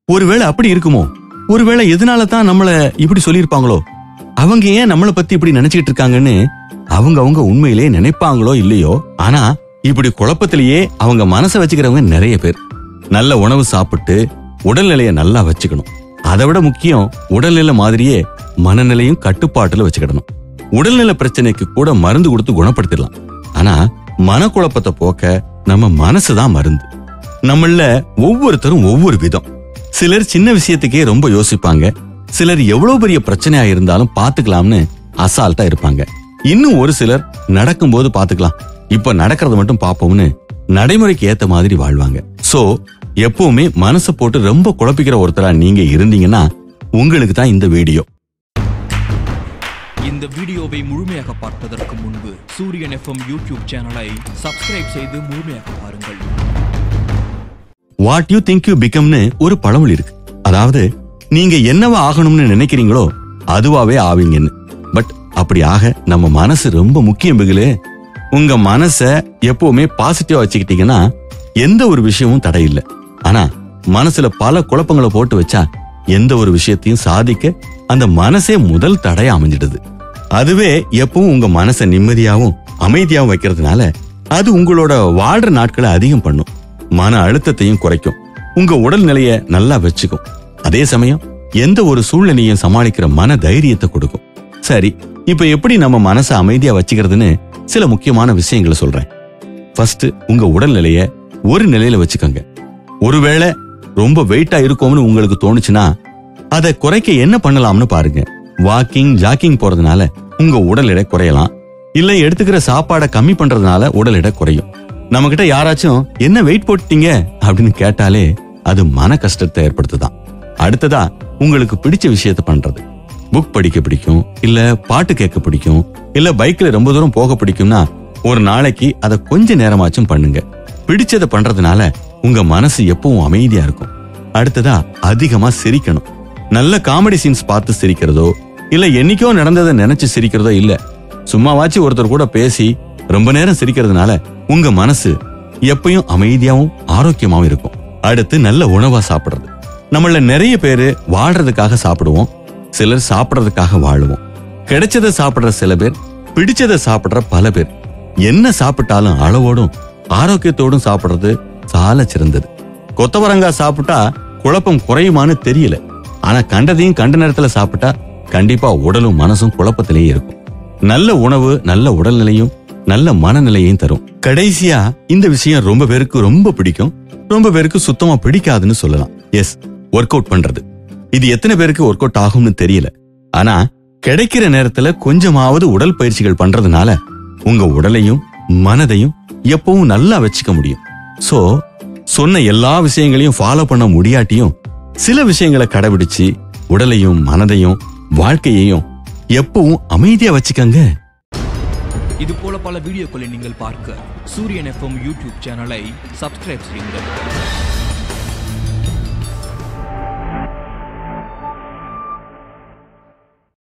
ஒருவேளை அப்படி இருக்குமோ ஒருவேளை எதனால தான் நம்மள இப்படி சொல்லியிருப்பாங்களோ அவங்க ஏன் நம்மள பத்தி இப்படி நினைச்சிட்டு இருக்காங்கன்னு அவங்க அவங்க உண்மையிலேயே நினைப்பாங்களோ இல்லையோ ஆனா இப்படி குழப்பத்திலேயே அவங்க மனசை வச்சுக்கிறவங்க நிறைய பேர் நல்ல உணவு சாப்பிட்டு உடல்நிலையை நல்லா வச்சுக்கணும் அதை விட முக்கியம் உடல்நிலை மாதிரியே மனநிலையும் கட்டுப்பாட்டுல வச்சுக்கிடணும் உடல்நல பிரச்சனைக்கு கூட மருந்து கொடுத்து குணப்படுத்திடலாம் ஆனா மனக்குழப்பத்தை போக்க நம்ம மனசுதான் மருந்து நம்மள ஒவ்வொருத்தரும் ஒவ்வொரு விதம் சிலர் சின்ன விஷயத்துக்கே ரொம்ப யோசிப்பாங்க சிலர் எவ்வளவு பெரிய பிரச்சனையா இருந்தாலும் பாத்துக்கலாம்னு அசால்ட்டா இருப்பாங்க இன்னும் ஒரு சிலர் நடக்கும்போது பாத்துக்கலாம் இப்ப நடக்கிறத மட்டும் பாப்போம்னு நடைமுறைக்கு ஏத்த மாதிரி வாழ்வாங்க சோ எப்பவுமே மனசை போட்டு ரொம்ப குழப்பிக்கிற ஒருத்தரா நீங்க இருந்தீங்கன்னா உங்களுக்கு தான் இந்த வீடியோ இந்த வீடியோவை முழுமையாக பார்ப்பதற்கு முன்பு சூரியன் எஃப்எம் யூடியூப் சேனலை சப்ஸ்கிரைப் செய்து முழுமையாக பாருங்கள் வாட் யூ திங்க் யூ பிகம்னு ஒரு பழமொழி இருக்கு அதாவது நீங்க என்னவா ஆகணும்னு நினைக்கிறீங்களோ அதுவாவே ஆவீங்கன்னு பட் அப்படி ஆக நம்ம மனசு ரொம்ப முக்கியம் பிகிலே உங்க மனச எப்பவுமே பாசிட்டிவா வச்சுக்கிட்டீங்கன்னா எந்த ஒரு விஷயமும் தடை இல்லை ஆனா மனசுல பல குழப்பங்களை போட்டு வச்சா எந்த ஒரு விஷயத்தையும் சாதிக்க அந்த மனசே முதல் தடையா அமைஞ்சிடுது அதுவே எப்பவும் உங்க மனசை நிம்மதியாவும் அமைதியாவும் வைக்கிறதுனால அது உங்களோட வாழ்ற நாட்களை அதிகம் பண்ணும் மன அழுத்தத்தையும் குறைக்கும் உங்க உடல்நிலைய நல்லா வச்சுக்கும் அதே சமயம் எந்த ஒரு சூழ்நிலையும் சமாளிக்கிற மன தைரியத்தை கொடுக்கும் சரி இப்ப எப்படி நம்ம மனசை அமைதியா வச்சுக்கிறதுன்னு சில முக்கியமான விஷயங்களை சொல்றேன் ஃபர்ஸ்ட் உங்க உடல்நிலைய ஒரு நிலையில வச்சுக்கோங்க ஒருவேளை ரொம்ப வெயிட்டா இருக்கும்னு உங்களுக்கு தோணுச்சுன்னா அதை குறைக்க என்ன பண்ணலாம்னு பாருங்க வாக்கிங் ஜாக்கிங் போறதுனால உங்க உடல் எடை குறையலாம் இல்ல எடுத்துக்கிற சாப்பாடை கம்மி பண்றதுனால உடல் எடை குறையும் நம்ம கிட்ட யாராச்சும் என்ன வெயிட் போட்டீங்க அப்படின்னு கேட்டாலே அது மன கஷ்டத்தை ஏற்படுத்துதான் அடுத்ததா உங்களுக்கு பிடிச்ச விஷயத்த பண்றது புக் படிக்க பிடிக்கும் இல்ல பாட்டு கேட்க பிடிக்கும் இல்ல பைக்ல ரொம்ப தூரம் போக பிடிக்கும்னா ஒரு நாளைக்கு அதை கொஞ்ச நேரமாச்சும் பண்ணுங்க பிடிச்சத பண்றதுனால உங்க மனசு எப்பவும் அமைதியா இருக்கும் அடுத்ததா அதிகமா சிரிக்கணும் நல்ல காமெடி சீன்ஸ் பார்த்து சிரிக்கிறதோ இல்ல என்னைக்கோ நடந்ததை நினைச்சு சிரிக்கிறதோ இல்ல சும்மாவாச்சும் ஒருத்தர் கூட பேசி ரொம்ப நேரம் சிரிக்கிறதுனால உங்க மனசு எப்பயும் அமைதியாவும் ஆரோக்கியமாவும் இருக்கும் அடுத்து நல்ல உணவா சாப்பிடுறது நம்மள நிறைய பேரு வாழ்றதுக்காக சாப்பிடுவோம் சிலர் சாப்பிடுறதுக்காக வாழுவோம் கிடைச்சதை சாப்பிடுற சில பேர் பிடிச்சதை சாப்பிடுற பல பேர் என்ன சாப்பிட்டாலும் அளவோடும் ஆரோக்கியத்தோடும் சாப்பிடுறது சால சிறந்தது கொத்தவரங்காய் சாப்பிட்டா குழப்பம் குறையுமான்னு தெரியல ஆனா கண்டதையும் கண்ட நேரத்துல சாப்பிட்டா கண்டிப்பா உடலும் மனசும் குழப்பத்திலேயே இருக்கும் நல்ல உணவு நல்ல உடல்நிலையும் நல்ல மனநிலையையும் தரும் கடைசியா இந்த விஷயம் ரொம்ப பேருக்கு ரொம்ப பிடிக்கும் ரொம்ப பேருக்கு சுத்தமா பிடிக்காதுன்னு சொல்லலாம் எஸ் ஒர்க் அவுட் பண்றது இது எத்தனை பேருக்கு ஒர்க் அவுட் ஆகும்னு தெரியல ஆனா கிடைக்கிற நேரத்துல கொஞ்சமாவது உடல் பயிற்சிகள் பண்றதுனால உங்க உடலையும் மனதையும் எப்பவும் நல்லா வச்சுக்க முடியும் சோ சொன்ன எல்லா விஷயங்களையும் ஃபாலோ பண்ண முடியாட்டியும் சில விஷயங்களை கடைபிடிச்சு உடலையும் மனதையும் வாழ்க்கையையும் எப்பவும் அமைதியா வச்சுக்கங்க இது போல பல வீடியோக்களை நீங்கள் பார்க்க சூரியன் எஃப்எம் யூடியூப் சேனலை சப்ஸ்கிரைப் செய்யுங்கள்